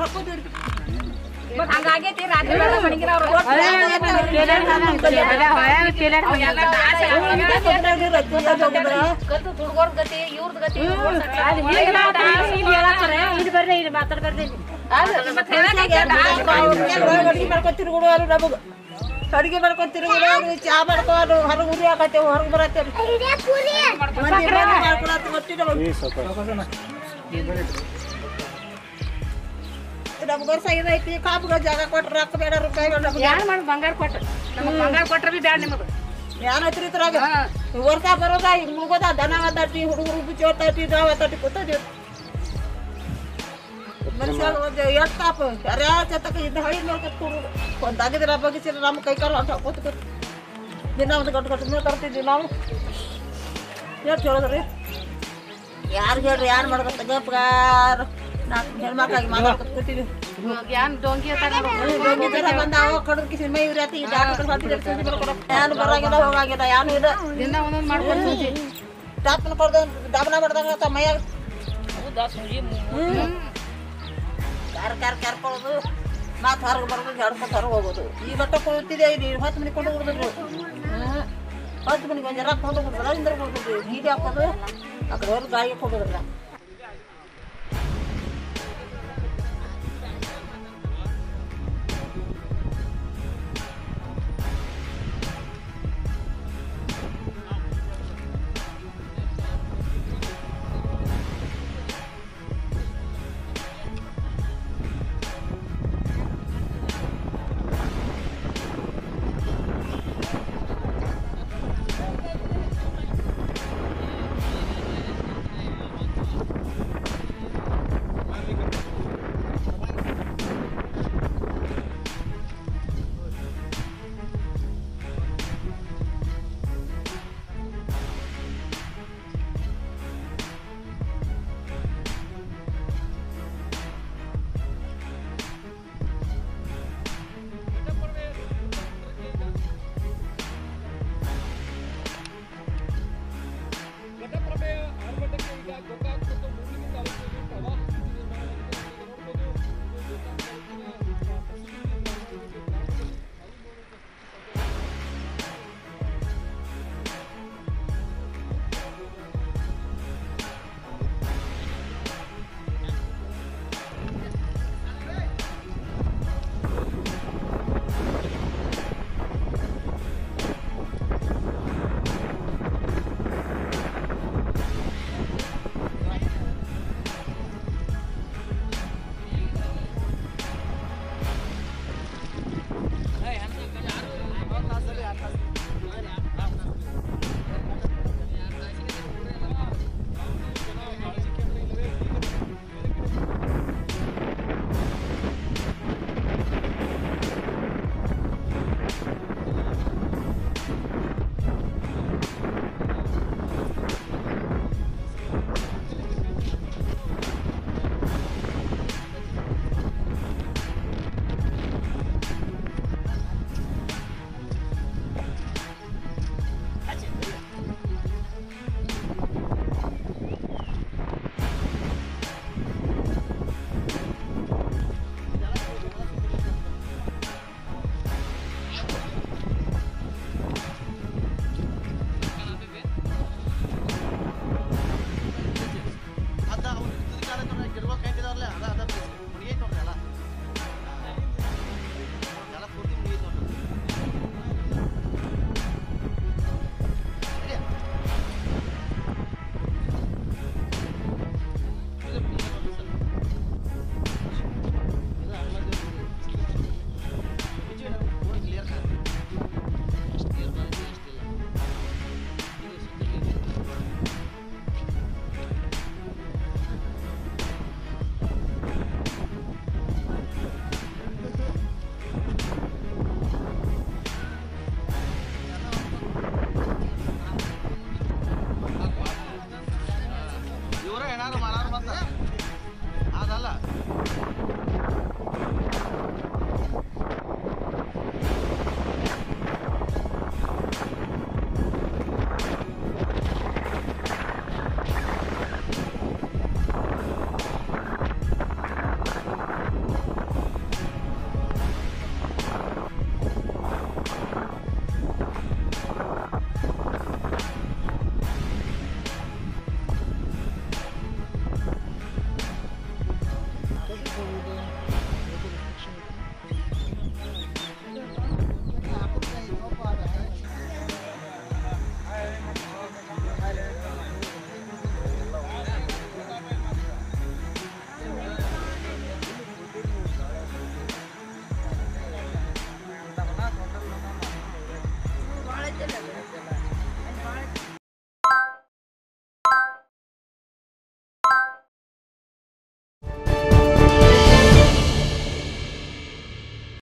ಮತ್ತ್ ಹಂಗಾಗೈತಿ ರಾತ್ರಿ ಬೆಳಗ ಮಣಗಿರ ಅವ್ರು ಅವೆಲ್ಲ ದಾಸ ಗತ್ತು ಹುಡ್ಗೋರ್ ಗತಿ ಇವ್ರದ್ ಗತಿ ಮತ್ತ್ ಹೇಳಕೈತಿ ಅಡಿಗೆ ಮಾಡ್ಕೊಂಡ್ ತಿರುಗುಡು ನಮಗ ಅಡಿಗೆ ಮಾಡ್ಕೊಂಡ್ ತಿರುಗುಡು ಚಾ ಮಾಡ್ಕೊಂಡು ಹೊರಗೆ ಉರಿ ಹಾಕತ್ತೇವೆ ಹೊರಗೆ ಬರತ್ತೇವೆ ಮಂದಿ ಮಂದಿ ಮಾಡ್ಕೊಳತ್ತ ಗೊತ್ತಿಲ್ಲ ನಮ್ಗೆ ವರ್ಷ ಇದೈತಿ ಕಾಪುಗ ಜಾಗ ಕೊಟ್ರ ರೊಕ್ಕ ಬೇಡ ರೂಪಾಯಿ ಬೇಡ ನಮ್ಗೆ ಯಾರು ಮಾಡಿ ಬಂಗಾರ ಕೊಟ್ಟ ನಮಗ್ ಬಂಗಾರ ಕೊಟ್ರ ಬಿ ಬ್ಯಾಡ ನಿಮದು ಏನೈತ್ರಿ ಇದ್ರಾಗ ವರ್ಷ ಬರೋದ ಈಗ ಮುಗೋದ ದನ ಒತ್ತಾಟಿ ಹುಡುಗರು ಬಿಚ್ಚಿ ಒತ್ತಾಟಿ ನಾವು ಒತ್ತಾಟಿ ಕೂತದೇವ್ ಮನುಷ್ಯ ಒಂದು ಎಷ್ಟು ತಾಪ ಯಾರ್ಯಾ ಚತಕ ಇದ್ದ ಹಳಿ ನೋಡ್ಕೊತ ಕೂಡುದು ಒಂದು ಆಗಿದ್ರೆ ಬಗ್ಗಿಸಿದ್ರೆ ನಮ್ಮ ಕೈ ಕಾಲು ಹೊಂಟ ಕೂತ್ಕೊ ದಿನ ಒಂದು ಗಂಟು ಗಂಟು ಮೇಲೆ ತರ್ತಿದ್ವಿ ನಾವು ಎಷ್ಟು ಹೇಳಿದ್ರಿ ಯಾರು ಹೇಳ್ರಿ ಯಾರು ಮಾಡ್ಕೊತ ಗಪ್ಗಾರ ನಾಲ್ಕು ಹೆಣ್ಮಕ್ಳಾಗಿ ಮಾತಾಡ್ಕೊತ ಕೂತಿದ್ವಿ ಏನ್ ಡೊಂಗಿ ಬಂಗಿದ್ದೆಲ್ಲ ಬಂದಾವ ಕಡದ ಕಿಸಿನ ಮೈ ಉರಿ ಆತಿ ಡಾಕ್ಟರ್ ಹೊತ್ತಿಗೆ ಸೂಜಿ ಬರ್ಕೊಡ ಏನು ಬರಂಗಿಲ್ಲ ಹೋಗಂಗಿಲ್ಲ ಏನು ಇದೆ ದಿನ ಒಂದೊಂದ್ ಮಾಡ್ಕೊಂಡು ಸೂಜಿ ಡಾಕ್ಟರ್ ಕೊಡ್ದ ಡಬನ ಮಾಡ್ದಂಗ ಆತ ಮೈಯಾಗ ಕಾರ್ ಕಾರ್ ಕರ್ಕೊಳ್ಳೋದು ಮಾತು ಹೊರಗೆ ಬರೋದು ಹೇಳ್ಕೊತ ಹೊರಗೆ ಹೋಗೋದು ಈ ಬಟ್ಟ ಕೊಡ್ತಿದ್ದೆ ಇಲ್ಲಿ ಹತ್ತು ಮನೆ ಕೊಂಡು ಹೋಗ್ಬಿಡ್ರು ಹ್ಞೂ ಹತ್ತು ಮನೆಗೆ ಒಂದು ಜರ ಕೊಂಡು ಹೋಗ್ಬಿಡ್ರಲ್ಲ ಇಂದ್ರ ಹೋಗ್ಬಿಡ್ರಿ ಗೀಡಿ ಹಾಕೋದು ಆ ಕಡೆ ಹೊರಗೆ ಗಾಳಿಗೆ ಹೋಗೋದ್ರಲ್ಲ